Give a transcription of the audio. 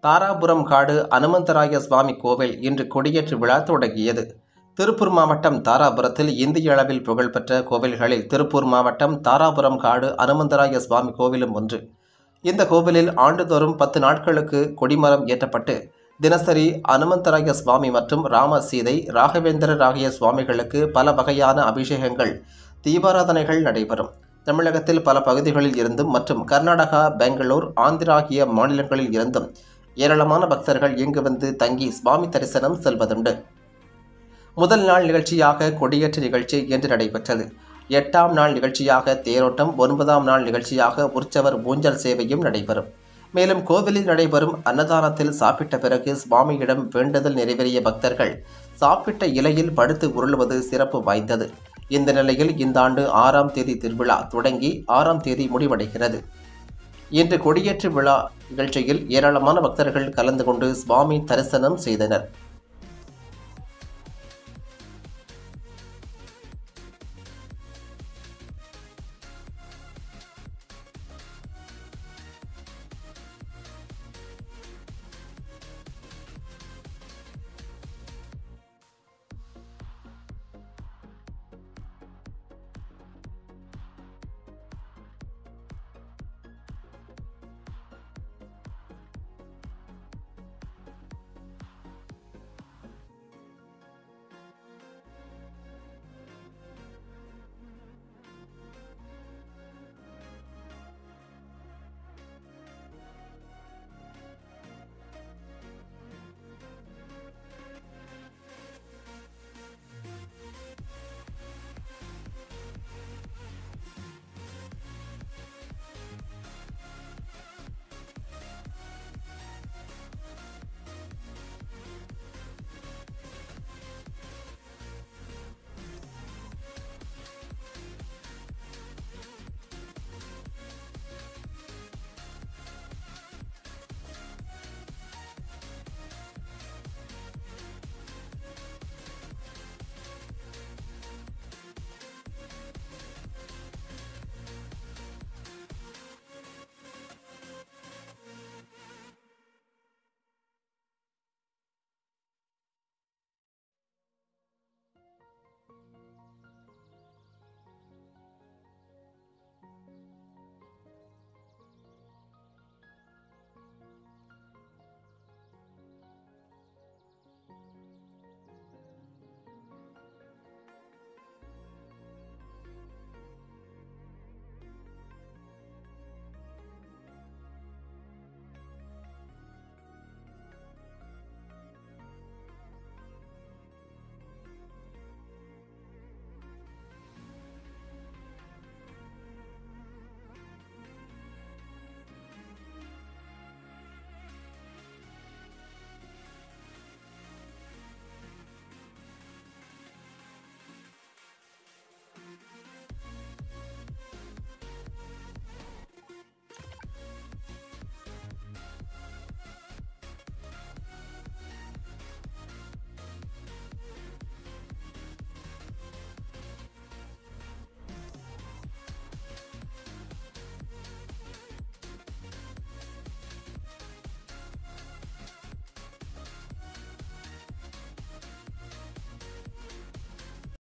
தாராபுரம் காடு அனுமந்தராய சுவாமி கோவில் இன்று கொடியேற்று விழா தொடங்கியது திருப்பூர் மாவட்டம் தாராபுரத்தில் இந்திய அளவில் புகழ்பெற்ற கோவில்களில் திருப்பூர் மாவட்டம் தாராபுரம் காடு அனுமந்தராய சுவாமி கோவிலும் ஒன்று இந்த கோவிலில் ஆண்டுதோறும் பத்து நாட்களுக்கு கொடிமரம் ஏற்றப்பட்டு தினசரி அனுமந்தராய சுவாமி மற்றும் ராம சீதை ராகவேந்திரர் ஆகிய சுவாமிகளுக்கு பல வகையான அபிஷேகங்கள் தீபாராதனைகள் நடைபெறும் தமிழகத்தில் பல பகுதிகளில் இருந்தும் மற்றும் கர்நாடகா பெங்களூர் ஆந்திரா ஆகிய மாநிலங்களில் இருந்தும் ஏராளமான பக்தர்கள் இங்கு வந்து தங்கி சுவாமி தரிசனம் செல்வதுண்டு முதல் நாள் நிகழ்ச்சியாக கொடியேற்று நிகழ்ச்சி இன்று நடைபெற்றது எட்டாம் நாள் நிகழ்ச்சியாக தேரோட்டம் ஒன்பதாம் நாள் நிகழ்ச்சியாக உற்சவர் ஊஞ்சல் சேவையும் நடைபெறும் மேலும் கோவிலில் நடைபெறும் அன்னதானத்தில் சாப்பிட்ட பிறகு சுவாமியிடம் வேண்டுதல் நிறைவேறிய பக்தர்கள் சாப்பிட்ட இலையில் படுத்து உருளுவது சிறப்பு வாய்ந்தது இந்த நிலையில் இந்த ஆண்டு ஆறாம் தேதி திருவிழா தொடங்கி ஆறாம் தேதி முடிவடைகிறது இன்று கொடியேற்று விழா நிகழ்ச்சியில் ஏராளமான பக்தர்கள் கலந்து கொண்டு சுவாமி தரிசனம் செய்தனர்